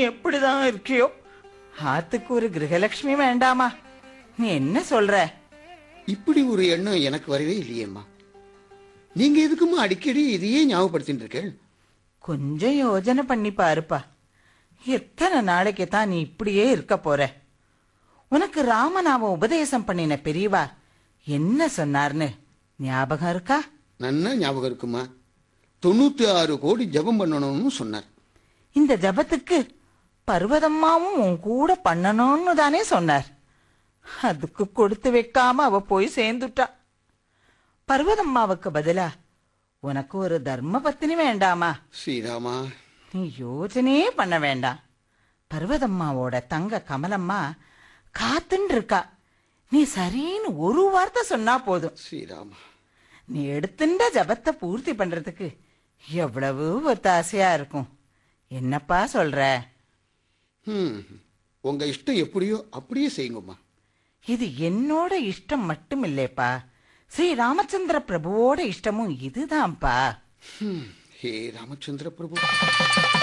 எப்படிதான் இருக்கியோ ஆத்துக்கு ஒரு கிரகலட்சுமி வேண்டாமா நீ என்ன சொல்ற இப்படி ஒரு எண்ணம் எனக்கு வரவே இல்லையேம்மா நீங்க எதுக்குமா அடிக்கடி இதையே ஞாபகப்படுத்திட்டு இருக்கேன் கொஞ்சம் யோஜனை பண்ணி பாருப்பா எத்தனை நாளைக்கு தான் நீ இப்படியே இருக்க போற உனக்கு ராமநாம உபதேசம் பண்ணின பெரியவா என்ன சொன்னார்னு ஞாபகம் இருக்கா நன்னா ஞாபகம் இருக்குமா தொண்ணூத்தி ஆறு கோடி ஜெபம் பண்ணணும்னு சொன்னார் இந்த ஜபத்துக்கு பர்வதம்மாவும் உன் கூட பண்ணணும்னு தானே சொன்னார் அதுக்கு கொடுத்து வைக்காம அவ போய் சேர்ந்துட்டா பர்வதம்மாவுக்கு பதிலா உனக்கு ஒரு தர்ம பத்தினி வேண்டாமா ஸ்ரீராமா நீ யோசனையே பண்ண வேண்டாம் பர்வதம்மாவோட தங்க கமலம்மா காத்துன்னு இருக்கா நீ சரின்னு ஒரு வார்த்தை சொன்னா போதும் ஸ்ரீராமா நீ எடுத்துட்ட ஜபத்தை பூர்த்தி பண்றதுக்கு எவ்வளவு ஒத்தாசையா இருக்கும் என்னப்பா சொல்ற ம் உங்க இஷ்டம் எப்படியோ அப்படியே செய்யுங்கம்மா இது என்னோட இஷ்டம் மட்டும் இல்லைப்பா ஸ்ரீ ராமச்சந்திர பிரபுவோட இஷ்டமும் இதுதான்ப்பா ஹம், ஹே ராமச்சந்திர பிரபு